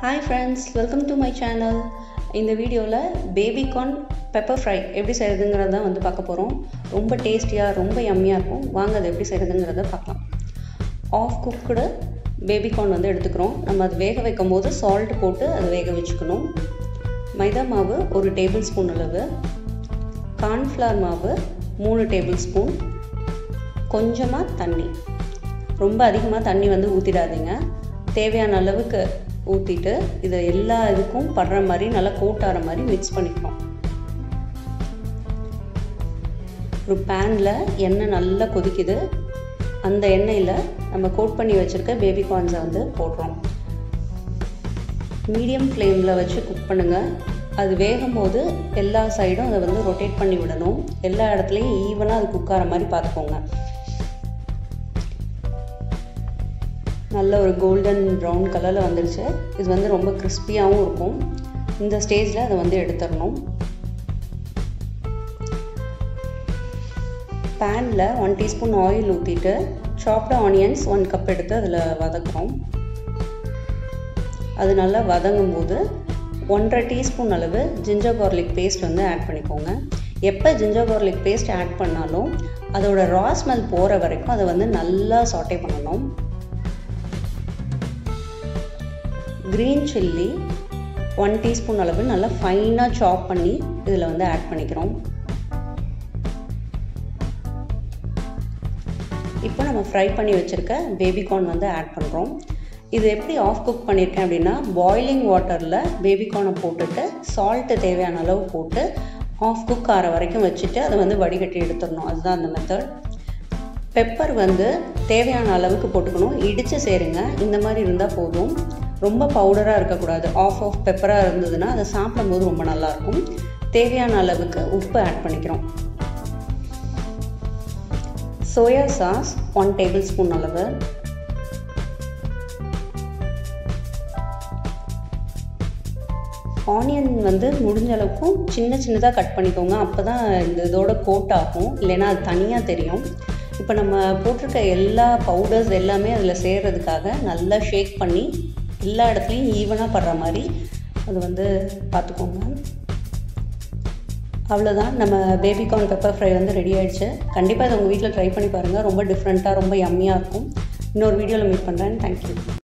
hi friends welcome to my channel இந்த வீடியோவில் baby corn pepper fry எப்படி செய்கிறதுங்கிறத தான் வந்து பார்க்க போகிறோம் ரொம்ப டேஸ்டியாக ரொம்ப யம்மியாக இருக்கும் வாங்க அதை எப்படி செய்கிறதுங்கிறத பார்க்கலாம் ஆஃப் குக்குடு பேபிகார்ன் வந்து எடுத்துக்கிறோம் நம்ம அது வேக வைக்கும் போது சால்ட் போட்டு அதை வேக வச்சுக்கணும் மைதா மாவு ஒரு டேபிள் ஸ்பூன் அளவு கார்ன்ஃப்ளவர் மாவு மூணு டேபிள் ஸ்பூன் கொஞ்சமாக தண்ணி ரொம்ப அதிகமாக தண்ணி வந்து ஊற்றிடாதீங்க தேவையான அளவுக்கு ஊற்றிட்டு இதை எல்லா இதுக்கும் படுற மாதிரி நல்லா கோட்டார மாதிரி மிக்ஸ் பண்ணிக்கணும் ஒரு பேனில் எண்ணெய் நல்லா கொதிக்குது அந்த எண்ணெயில் நம்ம கோட் பண்ணி வச்சுருக்க பேபி கார்ன்ஸை வந்து போடுறோம் மீடியம் ஃப்ளேமில் வச்சு குக் பண்ணுங்கள் அது வேகும் போது எல்லா சைடும் அதை வந்து ரொட்டேட் பண்ணி விடணும் எல்லா இடத்துலையும் ஈவனாக அது குக் ஆகிற மாதிரி பார்த்துக்கோங்க நல்ல ஒரு கோல்டன் ப்ரௌன் கலரில் வந்துருச்சு இது வந்து ரொம்ப கிறிஸ்பியாகவும் இருக்கும் இந்த ஸ்டேஜில் அதை வந்து எடுத்துடணும் பேனில் ஒன் டீஸ்பூன் ஆயில் ஊற்றிட்டு சாப்டு ஆனியன்ஸ் ஒன் கப் எடுத்து அதில் வதக்குறோம் அது நல்லா வதங்கும் போது ஒன்றரை டீஸ்பூன் அளவு ஜிஞ்சர் கார்லிக் பேஸ்ட் வந்து ஆட் பண்ணிக்கோங்க எப்போ ஜிஞ்சர் கார்லிக் பேஸ்ட் ஆட் பண்ணாலும் அதோட ரா ஸ்மெல் போகிற வரைக்கும் அதை வந்து நல்லா சாட்டே பண்ணணும் க்ரீன் சில்லி ஒன் டீஸ்பூன் அளவு நல்லா ஃபைனாக சாப் பண்ணி இதில் வந்து ஆட் பண்ணிக்கிறோம் இப்போ நம்ம ஃப்ரை பண்ணி வச்சுருக்க பேபிகார்ன் வந்து ஆட் பண்ணுறோம் இது எப்படி ஆஃப் குக் பண்ணியிருக்கேன் அப்படின்னா பாய்லிங் வாட்டரில் பேபிகார்னை போட்டுட்டு சால்ட்டு தேவையான அளவு போட்டு ஆஃப் குக் ஆகிற வரைக்கும் வச்சுட்டு அதை வந்து வடிகட்டி எடுத்துடணும் அதுதான் அந்த மெத்தட் பெப்பர் வந்து தேவையான அளவுக்கு போட்டுக்கணும் இடித்து சேருங்க இந்த மாதிரி இருந்தால் போதும் ரொம்ப பவுடராக இருக்கக்கூடாது ஆஃப் ஆஃப் பெப்பராக இருந்ததுன்னா அதை சாப்பிடும்போது ரொம்ப நல்லாயிருக்கும் தேவையான அளவுக்கு உப்பு ஆட் பண்ணிக்கிறோம் soya sauce one tablespoon அளவு ஆனியன் வந்து முடிஞ்ச அளவுக்கும் சின்ன சின்னதாக கட் பண்ணிக்கோங்க அப்போ தான் இந்த இதோட கோட் ஆகும் இல்லைன்னா அது தனியாக தெரியும் இப்போ நம்ம போட்டிருக்க எல்லா பவுடர்ஸ் எல்லாமே அதில் சேர்கிறதுக்காக நல்லா ஷேக் பண்ணி எல்லா இடத்துலையும் ஈவனாக படுற மாதிரி அது வந்து பார்த்துக்கோங்க அவ்வளோதான் நம்ம பேபிகார்ன் பெப்பர் ஃப்ரை வந்து ரெடி ஆகிடுச்சு கண்டிப்பாக இதை உங்கள் வீட்டில் ட்ரை பண்ணி பாருங்கள் ரொம்ப டிஃப்ரெண்ட்டாக ரொம்ப யம்மியாக இருக்கும் இன்னொரு வீடியோவில் மீட் பண்ணுறேன் தேங்க்யூ